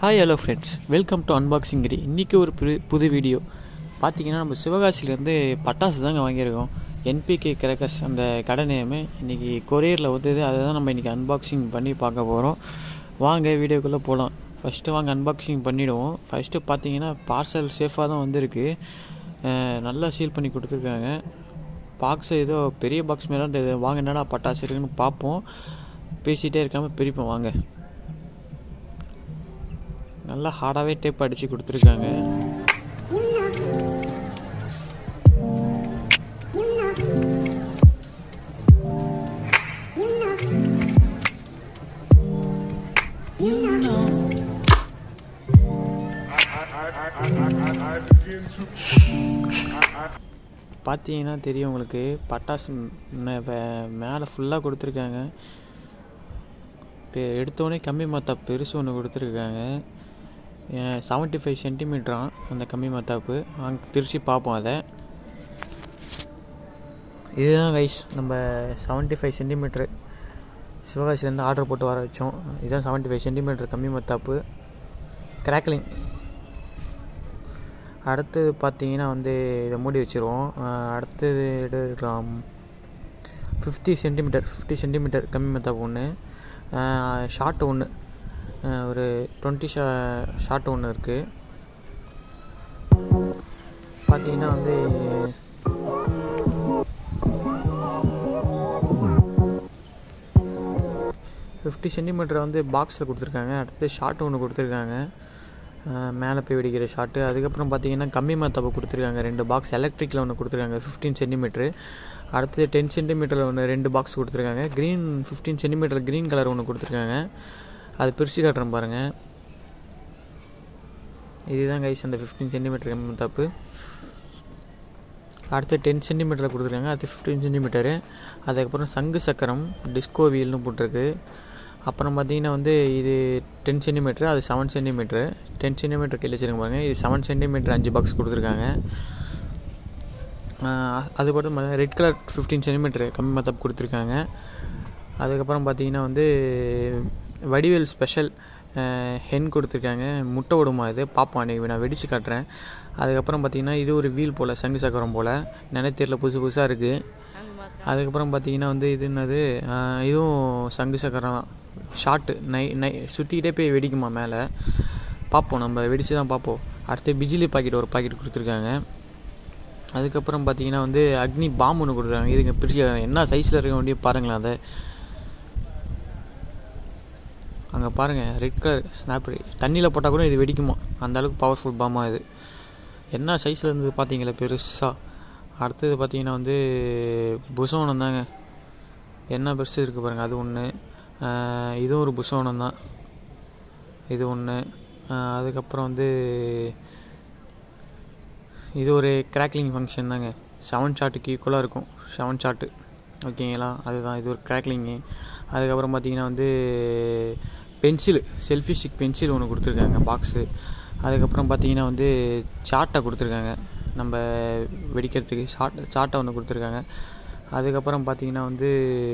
Hi hello friends welcome to unboxing Giri இன்றைக்கி ஒரு புது புது வீடியோ பார்த்தீங்கன்னா நம்ம சிவகாசியிலேருந்து பட்டாசு தாங்க வாங்கியிருக்கோம் என்பிகே கிரக்கர்ஸ் அந்த கடை நேமு இன்றைக்கி கொரியரில் வந்தது அதை தான் நம்ம இன்றைக்கி அன்பாக்சிங் பண்ணி பார்க்க போகிறோம் வாங்க வீடியோக்குள்ளே போகலாம் ஃபஸ்ட்டு வாங்க அன்பாக்சிங் பண்ணிவிடுவோம் ஃபஸ்ட்டு பார்த்தீங்கன்னா பார்சல் சேஃபாக தான் வந்திருக்கு அஹ் நல்லா சீல் பண்ணி கொடுத்துருக்காங்க பாக்ஸ் ஏதோ பெரிய பாக்ஸ் மேலே தான் தெரியுது. வாங்க என்னடா பட்டாசு இருக்குன்னு பார்ப்போம் பேசிகிட்டே இருக்காமல் பிரிப்போம் வாங்க நல்லா ஹார்டாகவே டேப் அடித்து கொடுத்துருக்காங்க பார்த்தீங்கன்னா தெரியும் உங்களுக்கு பட்டாசு மே- வே- மேலே ஃபுல்லாக கொடுத்துருக்காங்க இப்போ எடுத்தோடனே கம்மி மத்தாப்பு பெருசு ஒன்று கொடுத்துருக்காங்க செவன்ட்டி ஃபைவ் சென்டிமீட்டரான் அந்த கம்மி மத்தாப்பு அங்கே பிரித்து பார்ப்போம் அதை இதுதான் கைஸ் நம்ம செவன்ட்டி ஃபைவ் சென்டிமீட்ரு சிவகாசிலேருந்து ஆர்டர் போட்டு வர வச்சோம் இதுதான் செவன்ட்டி ஃபைவ் சென்டிமீட்டர் கம்மி மத்தாப்பு கிராக்லிங் அடுத்தது பார்த்தீங்கன்னா வந்து இதை மூடி வச்சுருவோம் அஹ் அடுத்தது எடுக்கலாம் ஃபிஃப்டி சென்டிமீட்டர் ஃபிஃப்டி சென்டிமீட்டர் கம்மி மத்தாப்பு ஒன்று ஷார்ட் ஒன்று ஒரு டுவெண்ட்டி ஷா ஷார்ட் ஒன்று இருக்குது பார்த்தீங்கன்னா வந்து ஃபிஃப்டி சென்டிமீட்டர் வந்து பாக்ஸில் கொடுத்துருக்காங்க அடுத்து ஷார்ட் ஒன்று கொடுத்துருக்காங்க மேலே போய் வெடிக்கிற ஷார்ட்டு அதுக்கப்புறம் பார்த்தீங்கன்னா கம்மி மத்தாப்பு கொடுத்துருக்காங்க ரெண்டு பாக்ஸ் எலக்ட்ரிக்கில் ஒன்று கொடுத்துருக்காங்க ஃபிஃப்டீன் சென்டிமீட்ரு அடுத்து டென் சென்டிமீட்டரில் ஒன்று ரெண்டு பாக்ஸ் கொடுத்துருக்காங்க green fifteen centimetre green colour ஒன்று கொடுத்துருக்காங்க அது பிரித்து காட்டுறேன் பாருங்கள் இதுதான் கைஸ் அந்த ஃபிஃப்டீன் சென்டிமீட்டர் கம்மி மத்தாப்பு அடுத்து டென் சென்டிமீட்டரில் கொடுத்துருக்காங்க அது ஃபிஃப்டீன் சென்டிமீட்டரு அதுக்கப்புறம் சங்கு சக்கரம் டிஸ்கோ வீல்னு போட்டிருக்கு அப்புறம் பார்த்தீங்கன்னா வந்து இது டென் சென்டிமீட்ரு அது செவன் சென்டிமீட்ரு டென் சென்டிமீட்டர் கையில் வச்சுருங்க பாருங்க இது செவன் சென்டிமீட்டர் அஞ்சு பாக்ஸ் கொடுத்துருக்காங்க ஆஹ் அது மட்டும் ரெட் கலர் ஃபிஃப்டீன் சென்டிமீட்டர் கம்மி மத்தப் கொடுத்துருக்காங்க அதுக்கப்புறம் பார்த்தீங்கன்னா வந்து வடிவேல் ஸ்பெஷல் ஹென் கொடுத்துருக்காங்க முட்டை விடுமா இது பார்ப்போம் அன்றைக்கி நான் வெடித்து காட்டுறேன் அதுக்கப்புறம் பார்த்தீங்கன்னா இது ஒரு வீல் போல் சங்கு சக்கரம் போல் நினைத்தேரில் புதுசு புதுசாக இருக்குது அதுக்கப்புறம் பார்த்தீங்கன்னா வந்து இது என்னது ஆஹ் இதுவும் சங்கு சக்கரம் தான் ஷார்ட்டு நை நை சுற்றிக்கிட்டே போய் வெடிக்குமா மேலே பார்ப்போம் நம்ம வெடித்து தான் பார்ப்போம் அடுத்து பிஜிலி பாக்கெட் ஒரு பாக்கெட் கொடுத்துருக்காங்க அதுக்கப்புறம் பார்த்தீங்கன்னா வந்து அக்னி பாம் ஒன்று கொடுத்துருக்காங்க இதுங்க பிரிச்சு என்ன சைஸில் இருக்க வேண்டிய பாருங்களேன் அதை அங்கே பாருங்கள் ரெட் கலர் ஸ்னாப்பர் தண்ணியில் போட்டால் கூட இது வெடிக்குமா அந்த அளவுக்கு பவர்ஃபுல் பாமாக இது என்ன சைஸில் இருந்தது பார்த்தீங்களா பெருசாக அடுத்தது பார்த்தீங்கன்னா வந்து புசோனம் தாங்க என்ன பெருசு இருக்குது பாருங்கள் அது ஒன்று இதுவும் ஒரு புசோனம் தான் இது ஒன்று அதுக்கப்புறம் வந்து இது ஒரு கிராக்லிங் ஃபங்க்ஷன் தாங்க செவன் ஷாட்டுக்கு ஈக்குவலாக இருக்கும் செவன் ஷாட்டு ஓகேங்களா அதுதான் இது ஒரு கிராக்லிங்கு அதுக்கப்புறம் பார்த்தீங்கன்னா வந்து பென்சில் செல்ஃபி ஸ்டிக் பென்சில் ஒன்று கொடுத்துருக்காங்க பாக்ஸு அதுக்கப்புறம் பார்த்தீங்கன்னா வந்து சாட்டை கொடுத்துருக்காங்க நம்ம வெடிக்கிறதுக்கு ஷாட் சாட்டை ஒன்று கொடுத்துருக்காங்க அதுக்கப்புறம் பார்த்தீங்கன்னா வந்து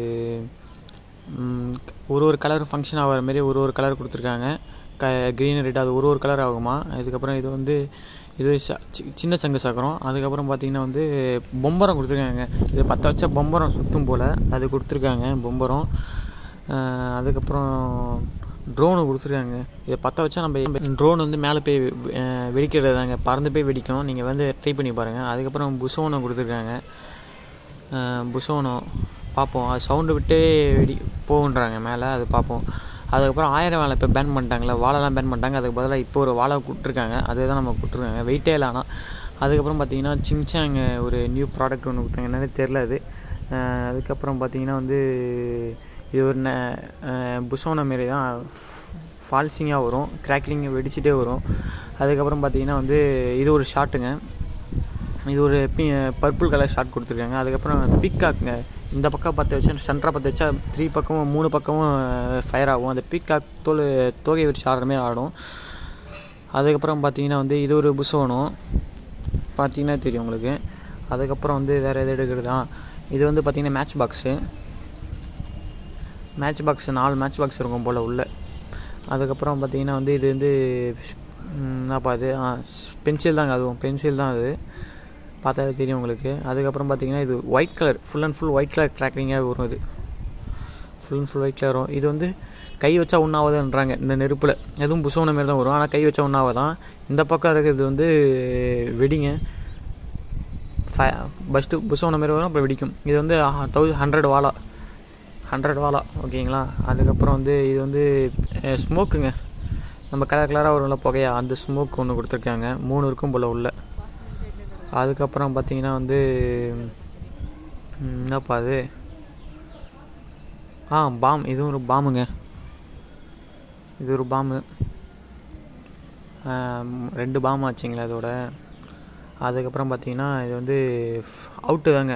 ம், ஒரு ஒரு கலர் ஃபங்க்ஷன் ஆகிற மாதிரி ஒரு ஒரு கலர் கொடுத்துருக்காங்க க க்ரீன் ரெட் அது ஒரு ஒரு கலர் ஆகுமா அதுக்கப்புறம் இது வந்து இது ச- சி- சின்ன சங்கு சக்கரம் அதுக்கப்புறம் பார்த்தீங்கன்னா வந்து பொம்பரம் கொடுத்துருக்காங்க இது பற்ற வச்ச பொம்பரம் சுற்றும் போல் அது கொடுத்துருக்காங்க பொம்பரம் அஹ் அதுக்கப்புறம் ட்ரோனு கொடுத்துருக்காங்க இதை பற்ற வச்சா நம்ம ட்ரோன் வந்து மேலே போய் அஹ் வெடிக்கிறது தாங்க பறந்து போய் வெடிக்கும் நீங்கள் வந்து ட்ரை பண்ணி பாருங்கள் அதுக்கப்புறம் புசோனம் கொடுத்துருக்காங்க புசோனம் பார்ப்போம் அது சவுண்டு விட்டே வெடி போகுன்றாங்க மேலே அது பார்ப்போம் அதுக்கப்புறம் ஆயிரம் வாழை இப்போ பேன் பண்ணிட்டாங்களே வாழைலாம் பேன் பண்ணிட்டாங்க அதுக்கு பதிலாக இப்போ ஒரு வாழை கொடுத்துருக்காங்க அதுதான் நம்ம கொடுத்துருக்காங்க வெயிட்டே இல்லை ஆனால் அதுக்கப்புறம் பார்த்தீங்கன்னா சிங்சாங் ஒரு நியூ ப்ராடக்ட் ஒன்று கொடுத்தாங்க என்னன்னு தெரில அது அஹ் அதுக்கப்புறம் பார்த்தீங்கன்னா வந்து இது ஒரு ந புசோன மாரி தான் ஃபால்சிங்காக வரும் கிராக்லிங் வெடிச்சிட்டே வரும் அதுக்கப்புறம் பார்த்தீங்கன்னா வந்து இது ஒரு ஷாட்டுங்க இது ஒரு பி பர்பிள் கலர் ஷார்ட் கொடுத்துருக்காங்க அதுக்கப்புறம் பீக்காக்ங்க இந்த பக்கம் பற்ற வச்சா சென்டராக பற்ற வச்சா த்ரீ பக்கமும் மூணு பக்கமும் ஃபயர் ஆகும் அந்த பீக்காக் தோல் தோகை விரிச்சு ஆடுற மாதிரி ஆடும் அதுக்கப்புறம் பார்த்தீங்கன்னா வந்து இது ஒரு புசோனம் பார்த்தீங்கன்னா தெரியும் உங்களுக்கு அதுக்கப்புறம் வந்து வேறு எது எடுக்கிறதா இது வந்து பார்த்தீங்கன்னா மேட்ச் பாக்ஸு மேட்ச் பாக்ஸ் நாலு மேட்ச் பாக்ஸ் இருக்கும் போல் உள்ள அதுக்கப்புறம் பார்த்தீங்கன்னா வந்து இது வந்து ம், என்னப்பா இது ஆ பென்சில் தாங்க அதுவும் பென்சில் தான் அது பார்த்தாலே தெரியும் உங்களுக்கு அதுக்கப்புறம் பார்த்தீங்கன்னா இது white colour full and full white colour கிராக்கிங்காக வரும் இது full and full white colour வரும் இது வந்து கை வச்சா ஒன்றாவதுன்றாங்க இந்த நெருப்பில் எதுவும் புசோன மாரி தான் வரும் ஆனால் கை வச்சா ஒன்றாவதான் இந்த பக்கம் இருக்கிறது வந்து வெடிங்க ஃபை ஃபஸ்ட்டு புசோன மாரி வரும் அப்புறம் வெடிக்கும் இது வந்து தௌசண்ட் ஹண்ட்ரட் வாலா ஹண்ட்ரட் வாலா ஓகேங்களா அதுக்கப்புறம் வந்து இது வந்து ஸ்மோக்குங்க நம்ம கலர் கலராக வரும்ல புகையா அந்த ஸ்மோக் ஒன்று கொடுத்துருக்காங்க மூணு இருக்கும் போல் உள்ள அதுக்கப்புறம் பார்த்தீங்கன்னா வந்து ம், என்னப்பா அது ஆ பாம் இதுவும் ஒரு பாம்புங்க இது ஒரு பாம்பு ஆம், ரெண்டு பாம் ஆச்சுங்களா இதோட அதுக்கப்புறம் பார்த்தீங்கன்னா இது வந்து அவுட்டு தாங்க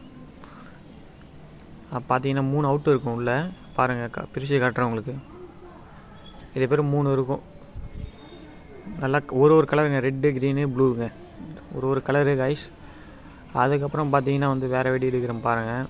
அஹ் பார்த்தீங்கன்னா மூணு அவுட்டு இருக்கும் உள்ள பாருங்கள் க பிரித்து காட்டுறேன் உங்களுக்கு இது பேர் மூணு இருக்கும் நல்லா ஒரு ஒரு கலருங்க ரெட்டு க்ரீனு ப்ளூங்க ஒரு ஒரு கலரு கைஸ் அதுக்கப்புறம் பார்த்தீங்கன்னா வந்து வேறு வெடி எடுக்கிறேன் பாருங்கள்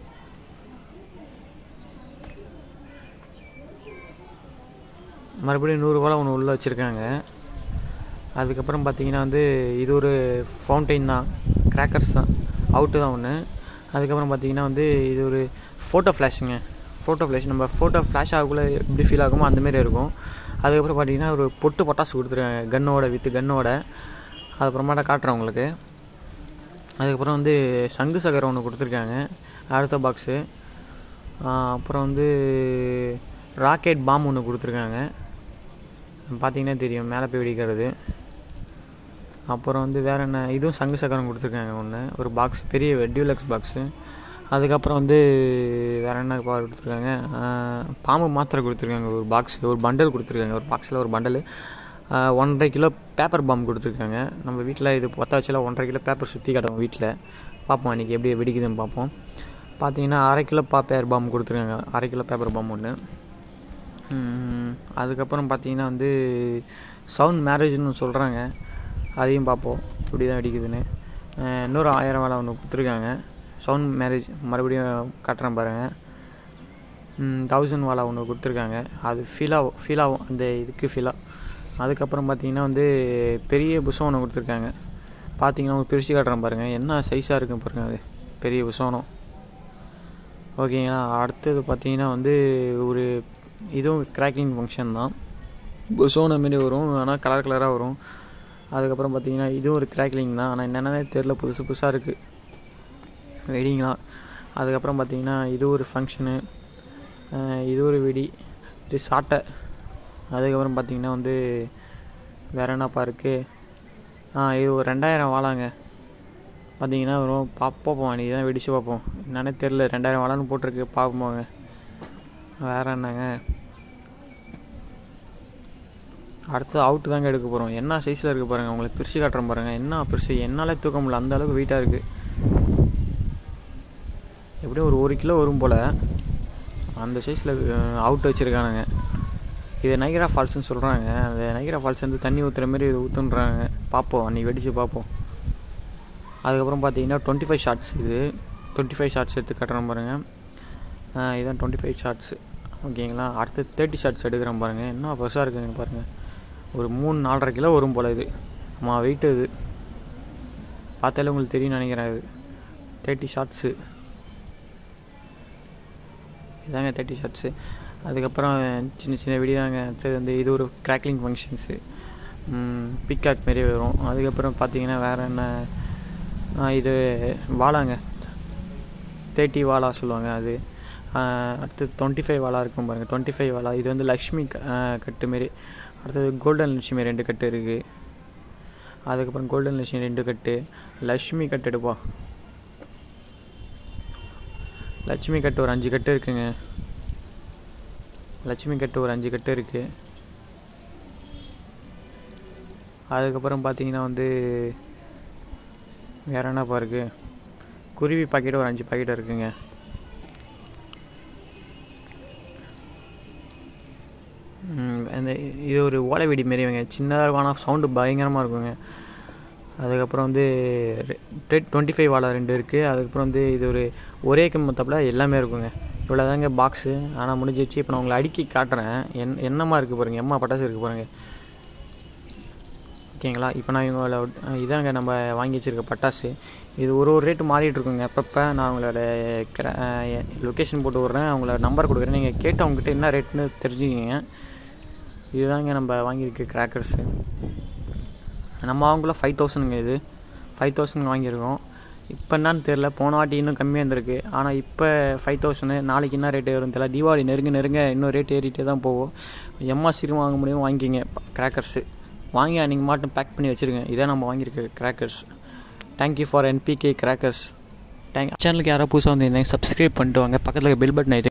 மறுபடியும் நூறு கோலம் ஒன்று உள்ளே வச்சுருக்காங்க அதுக்கப்புறம் பார்த்தீங்கன்னா வந்து இது ஒரு ஃபவுண்டைன் தான் கிராக்கர்ஸ் தான் அவுட்டு தான் ஒன்று அதுக்கப்புறம் பார்த்தீங்கன்னா வந்து இது ஒரு ஃபோட்டோ ஃப்ளாஷுங்க ஃபோட்டோ ஃப்ளாஷ் நம்ம ஃபோட்டோ ஃப்ளாஷ் ஆகக்குள்ளே எப்படி ஃபீல் ஆகுமோ அந்தமாரி இருக்கும் அதுக்கப்புறம் பார்த்தீங்கன்னா ஒரு பொட்டு பொட்டாசு கொடுத்துருக்காங்க கன்னோட வித்து கன்னோட அதுக்கப்புறமாட்ட காட்டுறேன் உங்களுக்கு அதுக்கப்புறம் வந்து சங்கு சக்கரம் ஒன்று கொடுத்துருக்காங்க அடுத்த பாக்ஸு அப்புறம் வந்து ராக்கெட் பாம் ஒன்று கொடுத்துருக்காங்க பார்த்தீங்கன்னா தெரியும் மேலே போய் வெடிக்கிறது அப்புறம் வந்து வேறு என்ன இதுவும் சங்கு சக்கரம் கொடுத்துருக்காங்க ஒன்று ஒரு பாக்ஸ் பெரிய டியூலக்ஸ் பாக்ஸு அதுக்கப்புறம் வந்து வேறு என்ன பா கொடுத்துருக்காங்க ஆஹ், பாம்பு மாத்திரை கொடுத்துருக்காங்க ஒரு பாக்ஸ் ஒரு பண்டல் கொடுத்துருக்காங்க ஒரு பாக்ஸில் ஒரு பண்டல் ஒன்றரை கிலோ பேப்பர் பாம் கொடுத்துருக்காங்க நம்ம வீட்டில் இது பற்ற வச்சுல ஒன்றரை கிலோ பேப்பர் சுற்றி காட்டுவோம் வீட்டில் பார்ப்போம் அன்றைக்கி எப்படி வெடிக்குதுன்னு பார்ப்போம் பார்த்தீங்கன்னா அரை கிலோ பா பேப்பர் பாம் கொடுத்துருக்காங்க அரை கிலோ பேப்பர் பாம் ஒன்று ம், அதுக்கப்புறம் பார்த்தீங்கன்னா வந்து சவுண்ட் மேரேஜ்னு சொல்கிறாங்க அதையும் பார்ப்போம் இப்படி தான் வெடிக்குதுன்னு அஹ், இன்னொரு ஆயிரம் வேலை ஒன்று கொடுத்துருக்காங்க சவுண்ட் மேரேஜ் மறுபடியும் காட்டுறேன் பாருங்கள் தௌசண்ட் வாலா ஒன்று கொடுத்துருக்காங்க அது ஃபீல் ஆகும் ஃபீல் ஆகும் அந்த இதுக்கு ஃபீல் ஆகும் அதுக்கப்புறம் பார்த்தீங்கன்னா வந்து பெரிய புஷம் ஒன்று கொடுத்துருக்காங்க பார்த்தீங்கன்னா உங்களுக்கு பிரித்து காட்டுறேன் பாருங்கள் என்ன சைஸாக இருக்குன்னு பாருங்கள் அது பெரிய புஷோனம் ஓகேங்களா அடுத்தது பார்த்தீங்கன்னா வந்து ஒரு இதுவும் கிராக்கிங் ஃபங்க்ஷன் தான் புசோன மாரி வரும் ஆனால் கலர் கலராக வரும் அதுக்கப்புறம் பார்த்தீங்கன்னா இதுவும் ஒரு கிராக்லிங் தான் ஆனால் என்னென்னே தெரில புதுசு புதுசாக இருக்குது வெடிங்களாம் அதுக்கப்புறம் பார்த்தீங்கன்னா இது ஒரு ஃபங்க்ஷனு இது ஒரு வெடி இது சாட்டை அதுக்கப்புறம் பார்த்தீங்கன்னா வந்து வேற என்னப்பா இருக்குது ஆ இது ஒரு ரெண்டாயிரம் வாழாங்க பார்த்தீங்கன்னா வரும் பார்ப்போம் அன்றைக்கி தான் வெடிச்சு பார்ப்போம் என்னன்னே தெரில ரெண்டாயிரம் வாழான்னு போட்டிருக்கு பார்ப்போங்க வேறு என்னங்க அடுத்து அவுட்டு தாங்க எடுக்க போகிறோம் என்ன சைஸில் இருக்குது பாருங்கள் உங்களுக்கு பிரித்து காட்டுறேன் பாருங்கள் என்ன பிரிச்சு என்னாலே தூக்க முடியல அந்த அளவுக்கு வெயிட்டாக இருக்குது எப்படியும் ஒரு ஒரு கிலோ வரும் போல் அந்த சைஸில் அவுட் வச்சுருக்கானுங்க இது நைகரா ஃபால்ஸ்னு சொல்கிறாங்க அந்த நைகரா ஃபால்ஸ் வந்து தண்ணி ஊற்றுற மாதிரி இது ஊற்றுன்றாங்க பார்ப்போம் அன்றைக்கி வெடித்து பார்ப்போம் அதுக்கப்புறம் பார்த்தீங்கன்னா டுவெண்ட்டி ஃபைவ் ஷார்ட்ஸ் இது டுவெண்ட்டி ஃபைவ் ஷார்ட்ஸ் எடுத்து கட்டுறேன் பாருங்கள் ஆ, இதான் டுவெண்ட்டி ஃபைவ் ஷார்ட்ஸு ஓகேங்களா அடுத்து தேர்ட்டி ஷார்ட்ஸ் எடுக்கிறேன் பாருங்கள் என்ன பெருசாக இருக்குங்க பாருங்கள் ஒரு மூணு நாலரை கிலோ வரும் போல் இது ஆமாம் வெயிட்டு இது பார்த்தாலே உங்களுக்கு தெரியும்னு நினைக்கிறேன் இது தேர்ட்டி ஷார்ட்ஸு இதாங்க தேர்ட்டி ஷார்ட்ஸு அதுக்கப்புறம் சின்ன சின்ன வெடி தாங்க அடுத்தது வந்து இது ஒரு கிராக்லிங் ஃபங்க்ஷன்ஸு பிக்காக் மாரி வரும் அதுக்கப்புறம் பார்த்தீங்கன்னா வேறு என்ன ஆ, இது வாழாங்க தேர்ட்டி வாலா சொல்லுவாங்க அது ஆ, அடுத்து டுவெண்ட்டி ஃபைவ் வாலா இருக்கும் பாருங்கள் டுவெண்ட்டி ஃபைவ் வாலா இது வந்து லக்ஷ்மி க- ஆ, கட்டு மாரி அடுத்தது கோல்டன் லட்சுமி ரெண்டு கட்டு இருக்குது அதுக்கப்புறம் கோல்டன் லட்சுமி ரெண்டு கட்டு லக்ஷ்மி கட்டு எடுப்பா லட்சுமி கட்டு ஒரு அஞ்சு கட்டு இருக்குங்க லட்சுமி கட்டு ஒரு அஞ்சு கட்டு இருக்குது அதுக்கப்புறம் பார்த்தீங்கன்னா வந்து வேற என்னப்பா இருக்கு குருவி பாக்கெட் ஒரு அஞ்சு பாக்கெட் இருக்குங்க ம், அந்த இது ஒரு ஓலை வெடி மாரி வைங்க சின்னதாக இருக்கும் ஆனால் சவுண்டு பயங்கரமாக இருக்குங்க அதுக்கப்புறம் வந்து டுவெண்ட்டி ஃபைவ் வாழை ரெண்டு இருக்குது அதுக்கப்புறம் வந்து இது ஒரு ஒரே கம்பத்தப்பில் எல்லாமே இருக்குங்க இவ்வளோ தாங்க பாக்ஸு ஆனால் முடிஞ்சிச்சு இப்போ நான் உங்களை அடுக்கி காட்டுறேன் என் என்னமா இருக்குது பாருங்கள் எம்மா பட்டாசு இருக்குது பாருங்கள் ஓகேங்களா இப்போ நான் இவங்களோட இதாங்க நம்ம வாங்கி வச்சுருக்க பட்டாசு இது ஒரு ஒரு ரேட்டு மாறிட்டு இருக்குங்க அப்பப்போ நான் அவங்களோட லொக்கேஷன் போட்டு விட்றேன் அவங்களோட நம்பர் கொடுக்குறேன் நீங்கள் கேட்டு அவங்ககிட்ட என்ன ரேட்னு தெரிஞ்சுக்கிங்க இதுதாங்க நம்ம வாங்கியிருக்க கிராக்கர்ஸு நம்ம வாங்கக்குள்ள ஃபைவ் தௌசண்ட்ங்க இது ஃபைவ் தௌசண்ட் வாங்கியிருக்கோம் இப்போ என்னன்னு தெரில போன வாட்டி இன்னும் கம்மியாக இருந்திருக்கு ஆனால் இப்போ ஃபைவ் தௌசண்ட் நாளைக்கு என்ன ரேட் வரும் தெரியல தீபாவளி நெருங்க நெருங்க இன்னும் ரேட் ஏறிட்டே தான் போகும் எம்மா சீரும் வாங்க முடியும் வாங்கிக்கிங்க கிராக்கர்ஸு வாங்கி நீங்கள் மட்டும் பேக் பண்ணி வச்சுருங்க இதான் நம்ம வாங்கியிருக்க crackers thank you for NBK crackers thank சேனலுக்கு யாராவது புதுசாக வந்திருந்தீங்க சப்ஸ்கிரைப் பண்ணிட்டு வாங்க பக்கத்தில் பெல் பட்டன்